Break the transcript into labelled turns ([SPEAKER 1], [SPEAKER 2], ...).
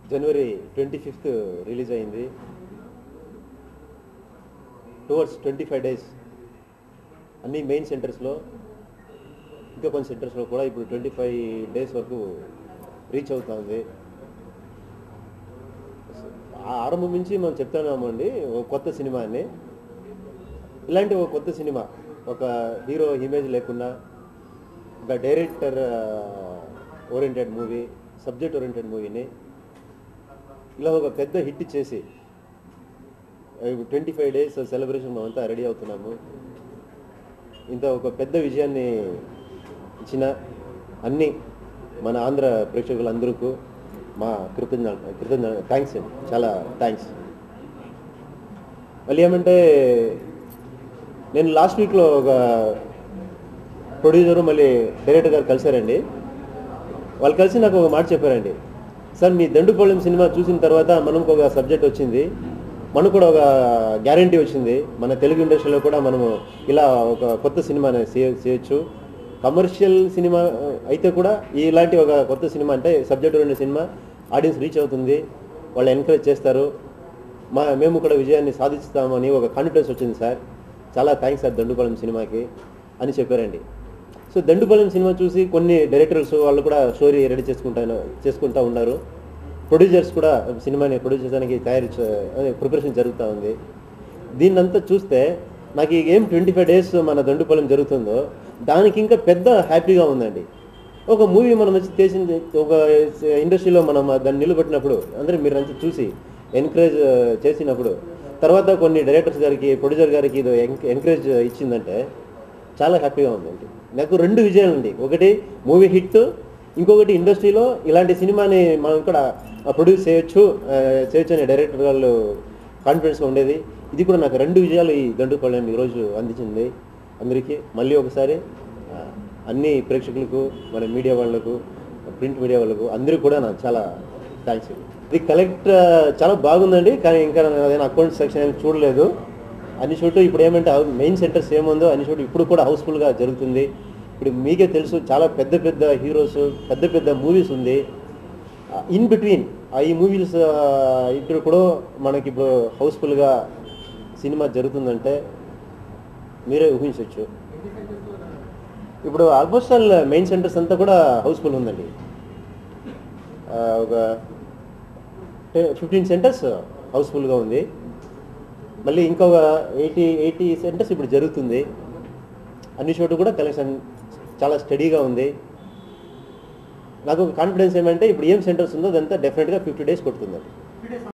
[SPEAKER 1] జనవరి twenty fifth release అయింది towards twenty five days అన్ని main సెంటర్స్లో ఇంకా కొన్ని సెంటర్స్లో కూడా ఇప్పుడు ట్వంటీ ఫైవ్ డేస్ వరకు రీచ్ అవుతుంది ఆ ఆరంభం నుంచి మనం చెప్తున్నామండి ఒక కొత్త సినిమా అని ఇలాంటి ఒక కొత్త సినిమా ఒక హీరో ఇమేజ్ లేకుండా ఒక director oriented movie subject oriented మూవీని ఇలా ఒక పెద్ద హిట్ చేసి ట్వంటీ ఫైవ్ డేస్ సెలబ్రేషన్ మేమంతా రెడీ అవుతున్నాము ఇంత ఒక పెద్ద విజయాన్ని ఇచ్చిన అన్ని మన ఆంధ్ర ప్రేక్షకులందరికీ మా కృతజ్ఞ కృతజ్ఞ థ్యాంక్స్ అండి చాలా థ్యాంక్స్ మళ్ళీ ఏమంటే నేను లాస్ట్ వీక్లో ఒక ప్రొడ్యూసరు మళ్ళీ డైరెక్టర్ గారు కలిశారండి వాళ్ళు కలిసి నాకు ఒక మాట చెప్పారండి సార్ మీ దండుపాళెం సినిమా చూసిన తర్వాత మనకు ఒక సబ్జెక్ట్ వచ్చింది మనకు కూడా ఒక గ్యారంటీ వచ్చింది మన తెలుగు ఇండస్ట్రీలో కూడా మనము ఇలా ఒక కొత్త సినిమా చేయొచ్చు కమర్షియల్ సినిమా ఆ, అయితే కూడా ఇలాంటి ఒక కొత్త సినిమా అంటే సబ్జెక్ట్ ఉన్న సినిమా ఆడియన్స్ రీచ్ అవుతుంది వాళ్ళు ఎంకరేజ్ చేస్తారు మా మేము కూడా విజయాన్ని సాధిస్తామని ఒక కాన్ఫిడెన్స్ వచ్చింది సార్ చాలా థ్యాంక్స్ సార్ దండుపాలెం సినిమాకి అని చెప్పారండి సో దండుపాలెం సినిమా చూసి కొన్ని డైరెక్టర్స్ వాళ్ళు కూడా స్టోరీ రెడీ చేసుకుంటా చేసుకుంటా ఉన్నారు ప్రొడ్యూసర్స్ కూడా సినిమాని ప్రొడ్యూస్ చేయడానికి తయారు ప్రిపరేషన్ జరుగుతూ ఉంది దీన్నంతా చూస్తే నాకు ఈ ఏం ట్వంటీ ఫైవ్ డేస్ మన దండుపాలెం జరుగుతుందో దానికి ఇంకా పెద్ద హ్యాపీగా ఉందండి ఒక మూవీ మనం వచ్చి చేసింది ఒక ఇండస్ట్రీలో మనం దాన్ని నిలబెట్టినప్పుడు అందరూ మీరు అంతా చూసి ఎంకరేజ్ చేసినప్పుడు తర్వాత కొన్ని డైరెక్టర్స్ గారికి ప్రొడ్యూసర్ గారికి ఇది ఎంకరేజ్ ఇచ్చిందంటే చాలా హ్యాపీగా ఉందండి నాకు రెండు విజయాలు అండి ఒకటి మూవీ హిట్ ఇంకొకటి ఇండస్ట్రీలో ఇలాంటి సినిమాని మనం ఇక్కడ ప్రొడ్యూస్ చేయొచ్చు ఆ, చేయొచ్చు అనే డైరెక్టర్ వాళ్ళు కాన్ఫిడెన్స్గా ఉండేది ఇది కూడా నాకు రెండు విజయాలు ఈ దండుపాలెం ఈరోజు అందించింది అందరికీ మళ్ళీ ఒకసారి ఆ, అన్ని ప్రేక్షకులకు మన మీడియా వాళ్ళకు ప్రింట్ మీడియా వాళ్ళకు అందరికీ కూడా నాకు చాలా థ్యాంక్స్ ఇది కలెక్ట్ చాలా బాగుందండి కానీ ఇంకా నేను అకౌంట్ సెక్షన్ ఏమి చూడలేదు అన్ని చోట్ల ఇప్పుడు ఏమంటే మెయిన్ సెంటర్స్ ఏముందో అన్ని చోట్ల ఇప్పుడు కూడా హౌస్ఫుల్గా జరుగుతుంది ఇప్పుడు మీకే తెలుసు చాలా పెద్ద పెద్ద హీరోస్ పెద్ద పెద్ద మూవీస్ ఉంది ఇన్ బిట్వీన్ ఈ మూవీస్ ఇప్పుడు కూడా మనకి ఇప్పుడు హౌస్ఫుల్గా సినిమా జరుగుతుందంటే మీరే ఊహించవచ్చు ఇప్పుడు ఆల్మోస్ట్ ఆల్ మెయిన్ సెంటర్స్ అంతా కూడా హౌస్ఫుల్ ఉందండి ఆ, ఒక ఫిఫ్టీన్ సెంటర్స్ హౌస్ఫుల్గా ఉంది మళ్ళీ ఇంకొక ఎయిటీ ఎయిటీ సెంటర్స్ ఇప్పుడు జరుగుతుంది అన్ని చోట్ల కూడా కలెక్షన్ చాలా స్టడీగా ఉంది నాకు ఒక కాన్ఫిడెన్స్ ఏమంటే ఇప్పుడు ఏం సెంటర్స్ ఉందో అదంతా డెఫినెట్గా ఫిఫ్టీ డేస్ కొడుతుందండి